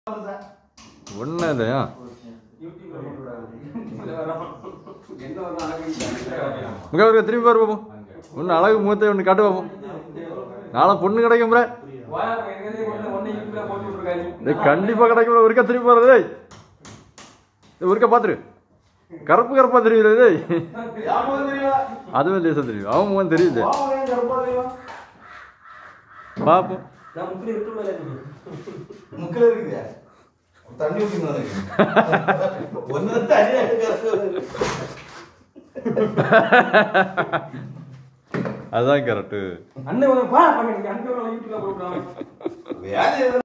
ஒன்றும் இல்லையா இங்கே ஒரு திரும்பி பாரு பாப்போம் ஒன்று அழகு மூத்தை ஒன்று காட்டு பாப்போம் நாளை பொண்ணு கிடைக்கும் ப்ரே டேய் கண்டிப்பாக கிடைக்கும் ஒருக்கா திரும்பி பாரு டேய் டேய், ஒருக்கா பார்த்துரு கருப்பு கருப்பா தெரியுது டேய் அதுவும் லேசா தெரியும் அவன் முகம் தெரியுது பாப்போம் முக்கில் இருக்குதா தண்ணி ஊற்றினது ஒன்று தனியாக அதுதான் கரெக்டு அண்ணன் பா பண்ணி அண்ணன் யூடியூப்ல போடுறான் வேலை